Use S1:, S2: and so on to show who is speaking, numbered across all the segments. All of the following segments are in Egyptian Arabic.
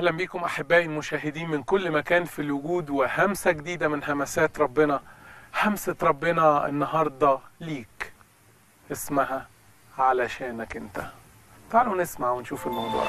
S1: اهلا بكم احبائي المشاهدين من كل مكان في الوجود وهمسه جديده من همسات ربنا همسه ربنا النهارده ليك اسمها علشانك انت تعالوا نسمع ونشوف الموضوع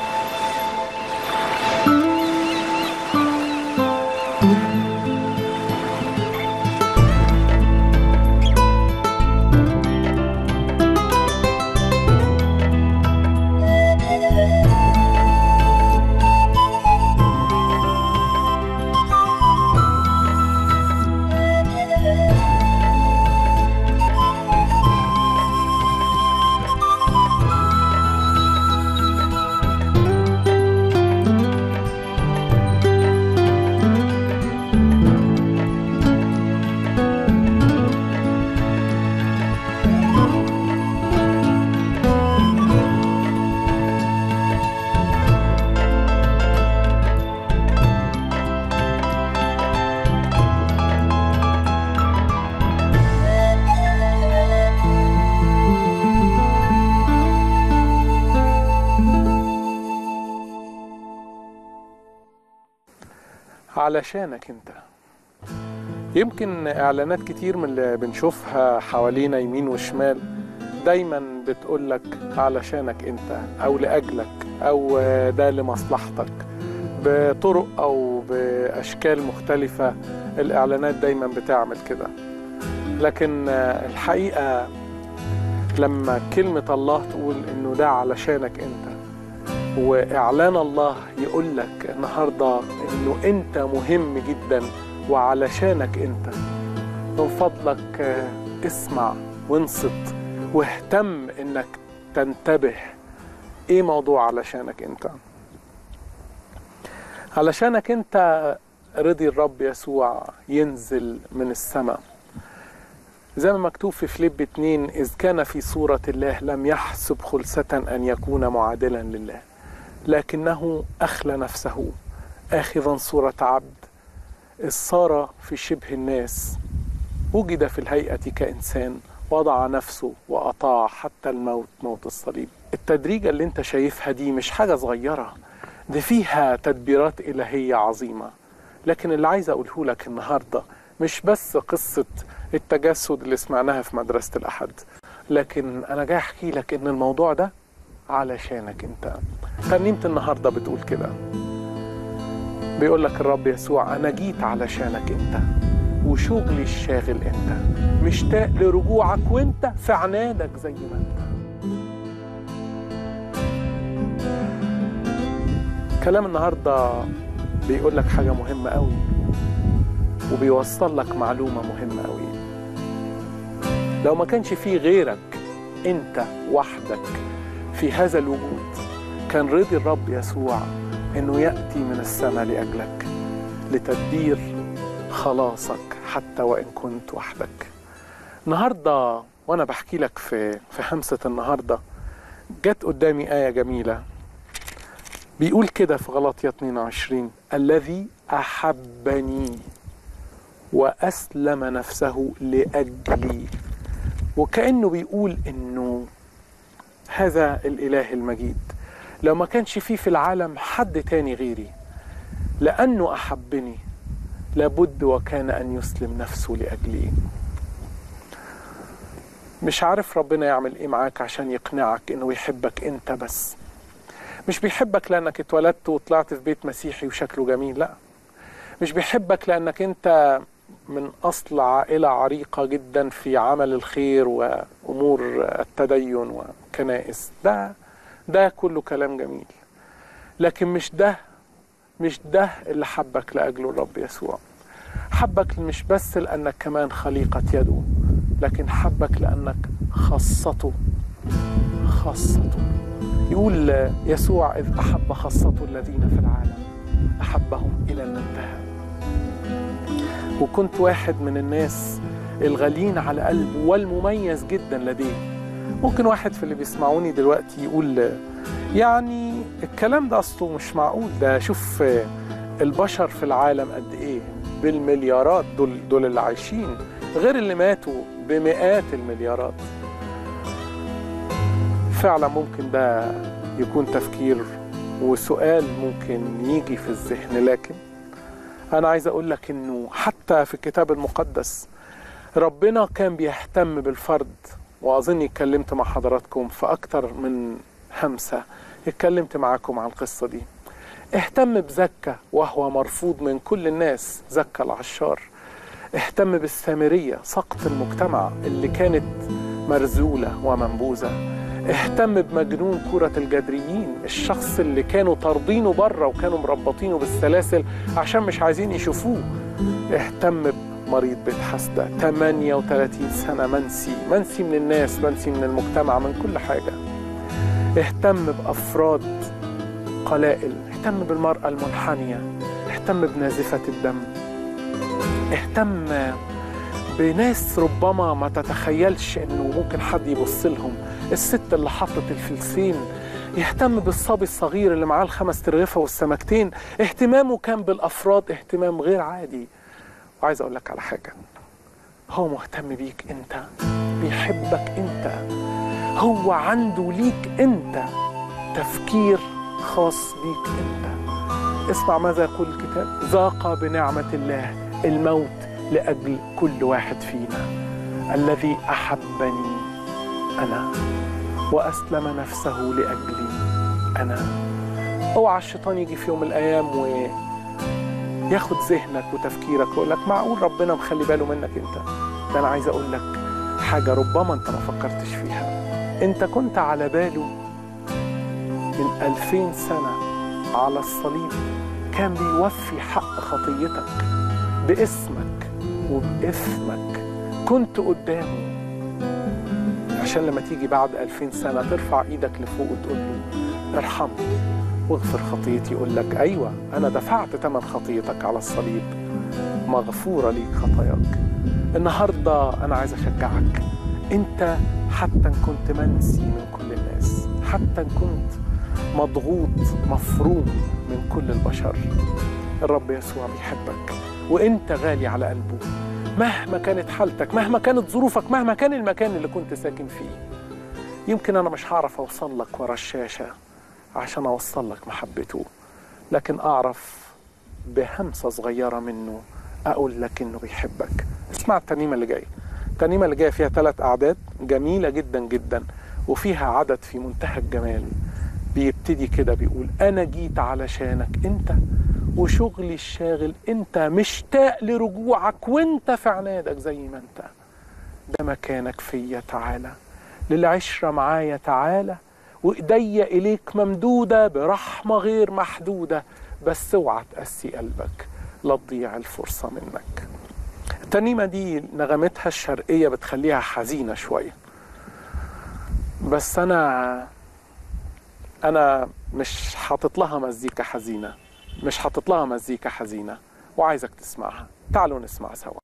S1: علشانك انت يمكن اعلانات كتير من اللي بنشوفها حوالينا يمين وشمال دايما بتقولك علشانك انت او لاجلك او ده لمصلحتك بطرق او باشكال مختلفه الاعلانات دايما بتعمل كده لكن الحقيقه لما كلمه الله تقول انه ده علشانك انت واعلان الله يقول لك النهارده انه انت مهم جدا وعلشانك انت من فضلك اسمع وانصت واهتم انك تنتبه ايه موضوع علشانك انت علشانك انت رضي الرب يسوع ينزل من السماء زي ما مكتوب في فيليب 2 إذ كان في صورة الله لم يحسب خلسة أن يكون معادلا لله لكنه أخلى نفسه آخذا صورة عبد إذ صار في شبه الناس وجد في الهيئة كإنسان وضع نفسه وأطاع حتى الموت موت الصليب التدريجة اللي انت شايفها دي مش حاجة صغيرة دي فيها تدبيرات إلهية عظيمة لكن اللي عايز أقوله لك النهاردة مش بس قصة التجسد اللي سمعناها في مدرسة الأحد لكن أنا جاي أحكي لك إن الموضوع ده علشانك أنت ترنيمة النهاردة بتقول كده بيقول لك الرب يسوع أنا جيت علشانك أنت وشغلي الشاغل أنت مشتاق لرجوعك وأنت في عنادك زي ما أنت كلام النهاردة بيقول لك حاجة مهمة قوي وبيوصل لك معلومة مهمة قوي لو ما كانش فيه غيرك انت وحدك في هذا الوجود كان رضي الرب يسوع انه ياتي من السماء لاجلك لتدبير خلاصك حتى وان كنت وحدك النهارده وانا بحكي لك في في همسه النهارده جت قدامي ايه جميله بيقول كده في غلطية 22 الذي أحبني وأسلم نفسه لأجلي وكأنه بيقول إنه هذا الإله المجيد لو ما كانش فيه في العالم حد تاني غيري لأنه أحبني لابد وكان أن يسلم نفسه لأجلي مش عارف ربنا يعمل إيه معاك عشان يقنعك إنه يحبك أنت بس مش بيحبك لأنك اتولدت وطلعت في بيت مسيحي وشكله جميل لا مش بيحبك لأنك أنت من أصل عائلة عريقة جدا في عمل الخير وأمور التدين وكنائس ده ده كله كلام جميل لكن مش ده مش ده اللي حبك لأجله الرب يسوع حبك مش بس لأنك كمان خليقة يده لكن حبك لأنك خاصته خاصته يقول يسوع إذ أحب خاصته الذين في العالم أحبهم إلى المنتهى وكنت واحد من الناس الغاليين على قلبه والمميز جدا لديه ممكن واحد في اللي بيسمعوني دلوقتي يقول يعني الكلام ده أصله مش معقول ده شوف البشر في العالم قد إيه بالمليارات دول, دول اللي عايشين غير اللي ماتوا بمئات المليارات فعلا ممكن ده يكون تفكير وسؤال ممكن يجي في الذهن لكن أنا عايز أقول لك إنه حتى في الكتاب المقدس ربنا كان بيهتم بالفرد وأظني اتكلمت مع حضراتكم في أكتر من همسة اتكلمت معاكم عن القصة دي اهتم بزكا وهو مرفوض من كل الناس زكا العشار اهتم بالسامرية سقط المجتمع اللي كانت مرزولة ومنبوذة اهتم بمجنون كرة الجدريين الشخص اللي كانوا طاردينه بره وكانوا مربطينه بالسلاسل عشان مش عايزين يشوفوه اهتم بمريض بيت حسدة 38 سنة منسي منسي من الناس منسي من المجتمع من كل حاجة اهتم بأفراد قلائل اهتم بالمرأة المنحنية اهتم بنازفة الدم اهتم بناس ربما ما تتخيلش انه ممكن حد يبص لهم الست اللي حطت الفلسين يهتم بالصبي الصغير اللي معاه الخمس ترغفة والسمكتين اهتمامه كان بالأفراد اهتمام غير عادي وعايز أقول لك على حاجة هو مهتم بيك أنت بيحبك أنت هو عنده ليك أنت تفكير خاص بيك أنت اسمع ماذا يقول الكتاب ذاق بنعمة الله الموت لأجل كل واحد فينا الذي أحبني أنا وأسلم نفسه لأجلي أنا اوعى الشيطان يجي في يوم من الأيام وياخد ذهنك وتفكيرك ويقول لك معقول ربنا مخلي باله منك أنت ده أنا عايز أقول لك حاجة ربما أنت ما فكرتش فيها أنت كنت على باله من ألفين سنة على الصليب كان بيوفي حق خطيتك باسمك وبإثمك كنت قدامه عشان لما تيجي بعد ألفين سنة ترفع إيدك لفوق وتقول له ارحمني واغفر خطيتي يقول لك أيوة أنا دفعت ثمن خطيتك على الصليب مغفورة ليك خطاياك النهاردة أنا عايز أشجعك أنت حتى إن كنت منسي من كل الناس حتى إن كنت مضغوط مفروم من كل البشر الرب يسوع بيحبك وانت غالي على قلبه مهما كانت حالتك مهما كانت ظروفك مهما كان المكان اللي كنت ساكن فيه يمكن انا مش هعرف اوصل لك ورا الشاشه عشان اوصل لك محبته لكن اعرف بهمسه صغيره منه اقول لك انه بيحبك اسمع الترنيمه اللي جايه الترنيمه اللي جايه فيها ثلاث اعداد جميله جدا جدا وفيها عدد في منتهى الجمال بيبتدي كده بيقول انا جيت علشانك انت وشغلي الشاغل انت مشتاق لرجوعك وانت في عنادك زي ما انت ده مكانك فيا تعالى للعشرة معايا تعالى وايديا اليك ممدودة برحمة غير محدودة بس اوعى تقسي قلبك لا تضيع الفرصة منك الترنيمة دي نغمتها الشرقية بتخليها حزينة شوية بس أنا أنا مش حاطط لها مزيكا حزينة مش حاطط لها مزيكا حزينة وعايزك تسمعها تعالوا نسمع سوا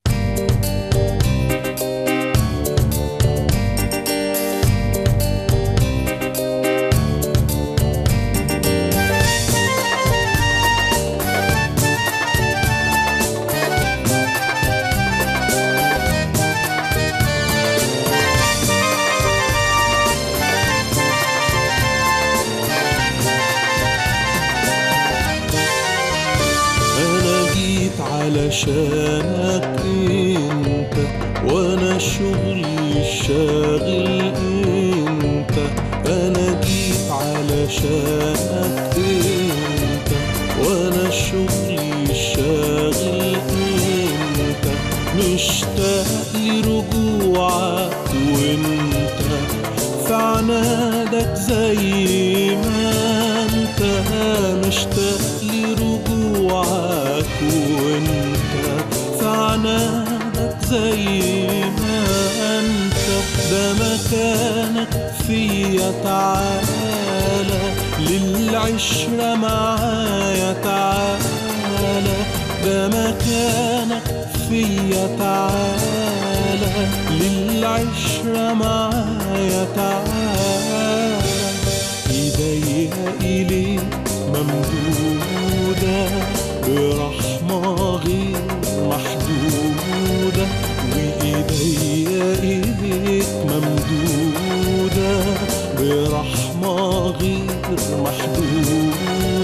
S2: أنا جيت علشانك أنت وأنا شغلي الشاغل أنت أنا جيت علشانك أنت وأنا شغلي الشاغل أنت مشتاق لرجوعك وأنت في عنادك زي ما أنت مشتاق لرجوعك وانت في عنادك زي ما انت ده مكانك فيا تعالى للعشرة معايا تعالى ده مكانك فيا تعالى للعشرة معايا تعالى ايديا اليك ممدودة برحمة غير محدودة وإيديا إيديك ممدودة برحمة غير محدودة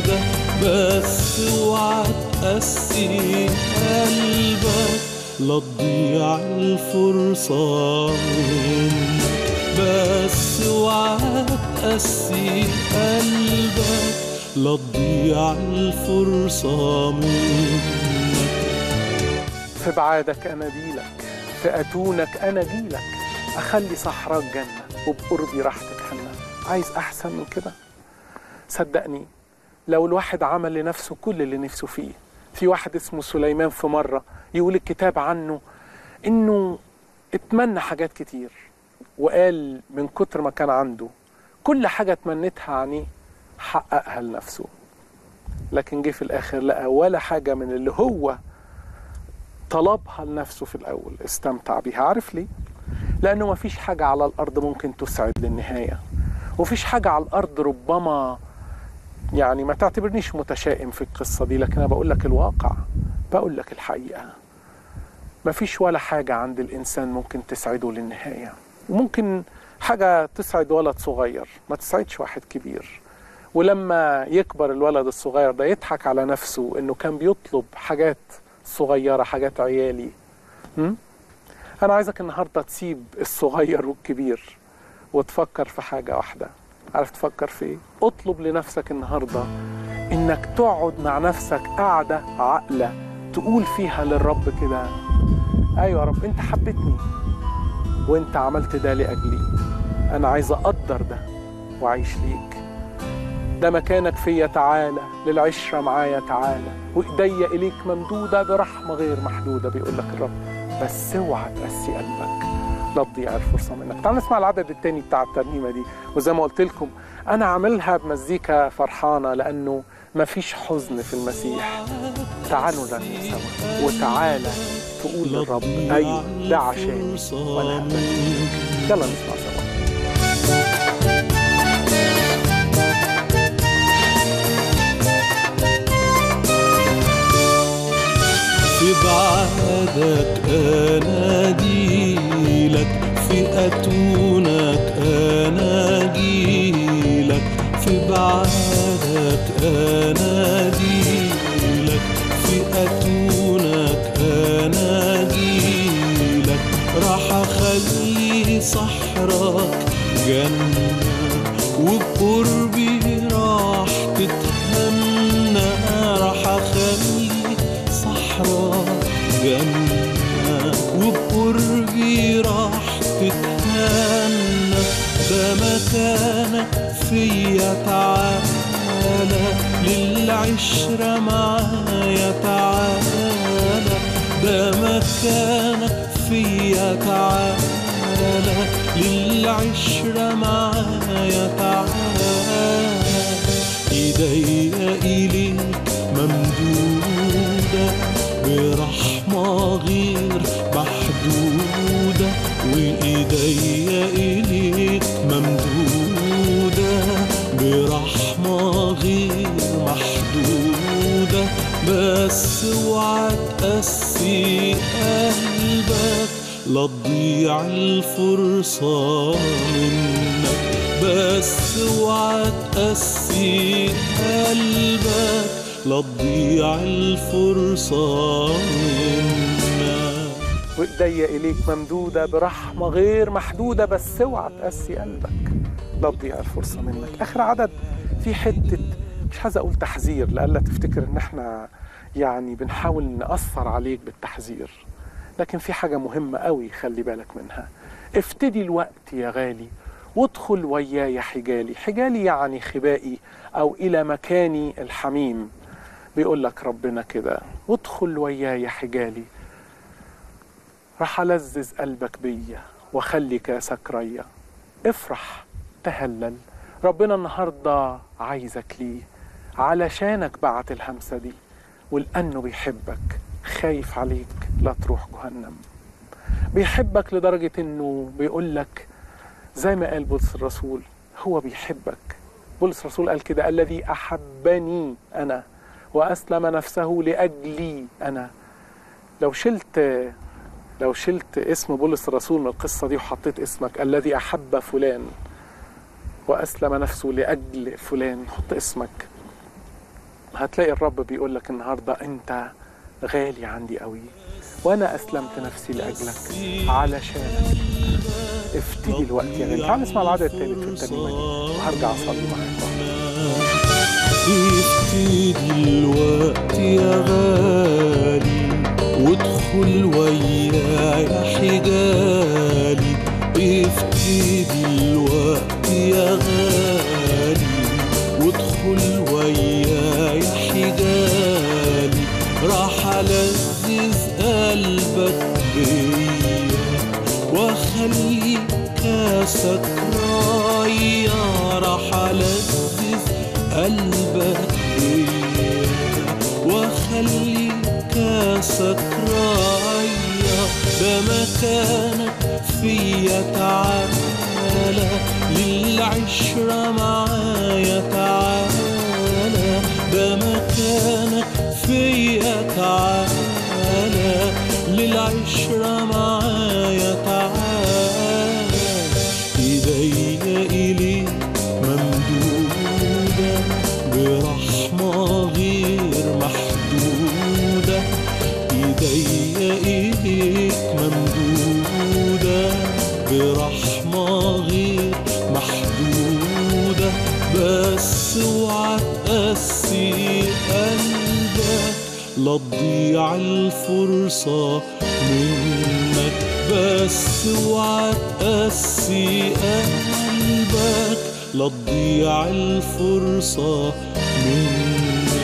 S2: لا تضيع الفرصة منك بس اوعى تقسي قلبك لا تضيع الفرصة منك
S1: في بعادك أنا ديلك في أتونك أنا جيلك أخلي صحراك جنة وبقربي راحتك حنة عايز أحسن من كده صدقني لو الواحد عمل لنفسه كل اللي نفسه فيه في واحد اسمه سليمان في مرة يقول الكتاب عنه إنه اتمنى حاجات كتير وقال من كتر ما كان عنده كل حاجة اتمنتها عنيه حققها لنفسه لكن جه في الآخر لقى ولا حاجة من اللي هو طلبها لنفسه في الأول استمتع بيها عارف ليه؟ لأنه ما فيش حاجة على الأرض ممكن تسعد للنهاية وفيش حاجة على الأرض ربما يعني ما تعتبرنيش متشائم في القصة دي لكن أنا بقول لك الواقع بقول لك الحقيقة ما فيش ولا حاجة عند الإنسان ممكن تسعده للنهاية وممكن حاجة تسعد ولد صغير ما تسعدش واحد كبير ولما يكبر الولد الصغير ده يضحك على نفسه انه كان بيطلب حاجات صغيرة حاجات عيالي م? انا عايزك النهاردة تسيب الصغير والكبير وتفكر في حاجة واحدة عارف تفكر في ايه اطلب لنفسك النهاردة انك تقعد مع نفسك قاعدة عقلة تقول فيها للرب كده ايوه يا رب انت حبيتني وانت عملت ده لاجلي انا عايز اقدر ده واعيش ليك ده مكانك فيا تعالى للعشرة معايا تعالى وإيديا إليك ممدودة برحمة غير محدودة بيقول لك الرب بس اوعى تقسي قلبك لا تضيع الفرصة منك تعالوا نسمع العدد التاني بتاع الترنيمة دي وزي ما قلت لكم أنا عاملها بمزيكا فرحانة لأنه مفيش حزن في المسيح تعالوا نغني سوا وتعالى تقول للرب أيوه ده عشاني وأنا هبارك يلا نسمع سوا
S2: في بعدك أناديلك في أتونك أناجيلك في بعدك أناديلك في أتونك أناجيلك راح أخلي صحراك جنة وبقربي راح تتهنى راح أخلي صحراء جنة وبقربي راح تتهنى ده مكانك فيا تعالى للعشرة معايا تعالى ده مكانك فيا تعالى للعشرة معايا تعالى ايديا اليك ممدودة برحمة غير محدودة وإيديا إليك ممدودة برحمة غير محدودة بس اوعى تقسي قلبك لا تضيع الفرصة منك بس اوعى تقسي قلبك لا تضيع الفرصة منك
S1: وإيديا إليك ممدودة برحمة غير محدودة بس اوعى تقسي قلبك لا تضيع الفرصة منك آخر عدد في حتة مش عايز أقول تحذير لألا تفتكر إن إحنا يعني بنحاول نأثر عليك بالتحذير لكن في حاجة مهمة قوي خلي بالك منها افتدي الوقت يا غالي وادخل وياي حجالي حجالي يعني خبائي أو إلى مكاني الحميم بيقول لك ربنا كده وادخل وياي حجالي راح ألذذ قلبك بيا وخلي كاسك ريا افرح تهلل ربنا النهاردة عايزك ليه علشانك بعت الهمسة دي ولأنه بيحبك خايف عليك لا تروح جهنم بيحبك لدرجة انه بيقول لك زي ما قال بولس الرسول هو بيحبك بولس الرسول قال كده الذي أحبني أنا وأسلم نفسه لأجلي أنا لو شلت لو شلت اسم بولس الرسول من القصة دي وحطيت اسمك الذي أحب فلان وأسلم نفسه لأجل فلان حط اسمك هتلاقي الرب بيقول لك النهاردة أنت غالي عندي قوي وانا اسلمت نفسي لاجلك علشانك افتدي الوقت يا غالي تعال نسمع العدد الثالث في الترنيمه دي وهرجع اصلي معاك
S2: ابتدي الوقت يا غالي وادخل ويايا حجالي ابتدي الوقت يا غالي وادخل ويايا حجالي راح ألذذ قلبك بيا واخلي كاسك رايا راح ألذذ قلبك بيا واخلي كاسك رايا ده مكانك فيا تعالى للعشرة معايا تعالى ده مكانك فيا تعالى للعشرة معايا تعالى ايديا اليك ممدودة برحمة غير محدودة ايديا اليك ممدودة برحمة غير محدودة بس اوعى تقسي قلبك لا تضيع الفرصة منك بس اوعى تقسي قلبك لا تضيع الفرصة منك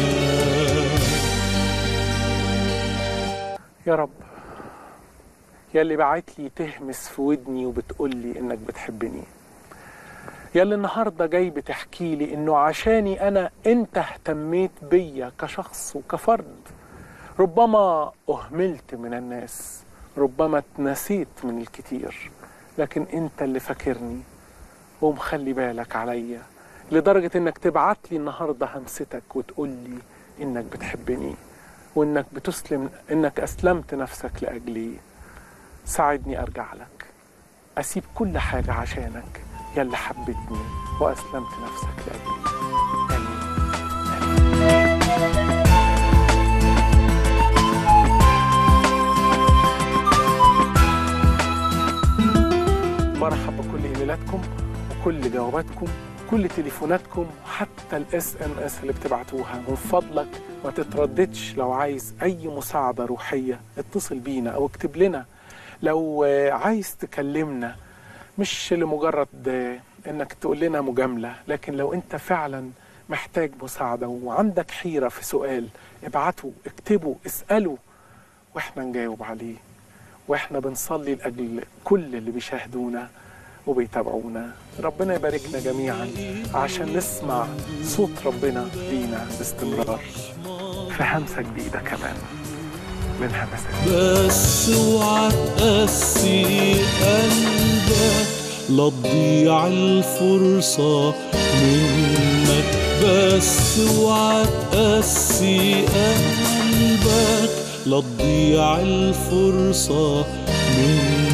S1: يا رب يا اللي بعت لي تهمس في ودني وبتقول لي انك بتحبني يا اللي النهارده جاي بتحكي لي انه عشاني انا انت اهتميت بيا كشخص وكفرد ربما اهملت من الناس ربما اتنسيت من الكتير لكن انت اللي فاكرني ومخلي بالك عليا لدرجة انك تبعت لي النهارده همستك وتقول لي انك بتحبني وانك بتسلم انك اسلمت نفسك لاجلي ساعدني ارجع لك اسيب كل حاجه عشانك يا اللي حبيتني واسلمت نفسك لاجلي امين مرحب بكل ايميلاتكم وكل جواباتكم كل تليفوناتكم حتى الاس ام اس اللي بتبعتوها من فضلك ما تترددش لو عايز اي مساعده روحيه اتصل بينا او اكتب لنا لو آه، عايز تكلمنا مش لمجرد آه، انك تقول لنا مجامله لكن لو انت فعلا محتاج مساعده وعندك حيره في سؤال ابعته اكتبه اساله واحنا نجاوب عليه واحنا بنصلي لاجل كل اللي بيشاهدونا وبيتابعونا ربنا يباركنا جميعا عشان نسمع صوت ربنا لينا باستمرار في همسة جديدة كمان من همسات
S2: بس اوعى تقسي قلبك لا تضيع الفرصة منك بس اوعى تقسي قلبك لا تضيع الفرصة منك